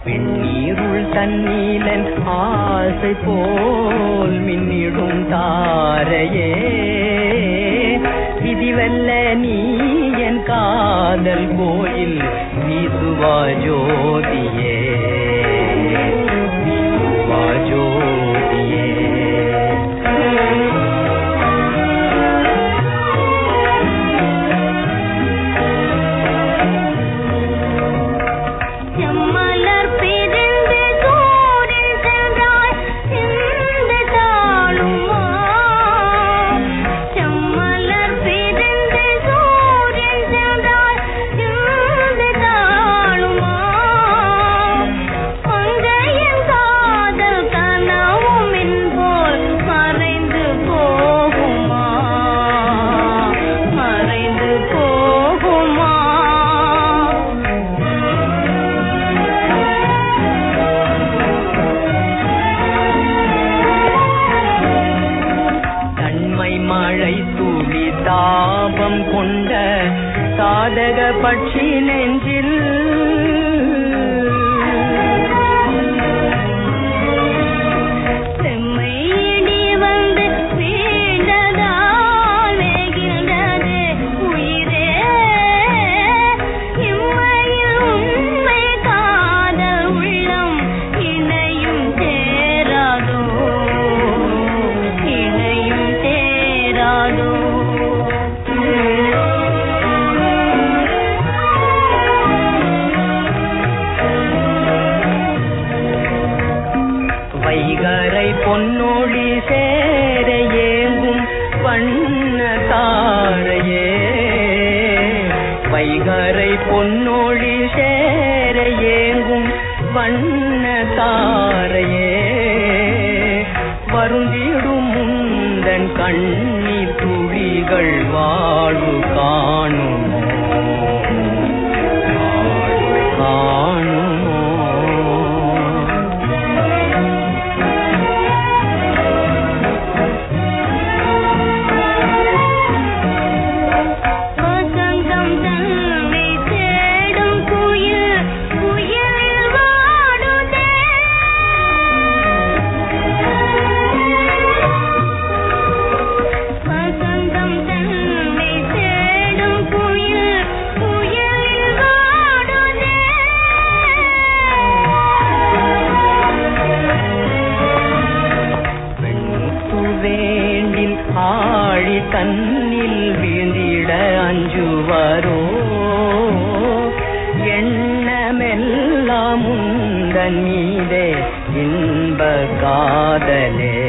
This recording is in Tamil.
வெண்ணீருள் தண்ணீலன் ஆசை போல் மின்னிடும் தாரையே விதிவல்ல நீ என் காதல் கோயில் வீசுவா ஜோதியே வீசுவா ஜோதியே செம்மலர் பிரிந்து சூரியன் சென்றாய் சிந்து தாழுமா செம்மலர் பிரிந்து சூரியன் சென்றாய் சிந்து தாழுமா மங்கையின் காதல் கனவும் போல் மறைந்து போகுமா மறைந்து போகுமா தன்மை மழை துளி தாபம் கொண்ட சாதக பட்சி நெஞ்சில் செம்மையிடி வந்து வீழ்ந்ததால் வேகின்றது உயிரே இம்மையில் உண்மை காதல் உள்ளம் இணையும் சேராதோ இணையும் சேராதோ வைகரை பொன்னொழி சேர ஏங்கும் வண்ண தாரையே வைகரை பொன்னொழி சேர ஏங்கும் வண்ண தாரையே வருந்திடும் முந்தன் கண்ணீர் துளிகள் வாழ்வு காணுமோ வாழ்வு காணுமோ வசந்தம் தன்னை தேடும் குயில் குயிலில் வாடுதே வசந்தம் தன்னை தேடும் குயில் குயிலில் வாடுதே பெண்முத்து வேண்டில் ஆழி தன்னில் வீழ்ந்திட அஞ்சுவரோ எண்ணமெல்லாம் உந்தன் மீதே இன்ப காதலே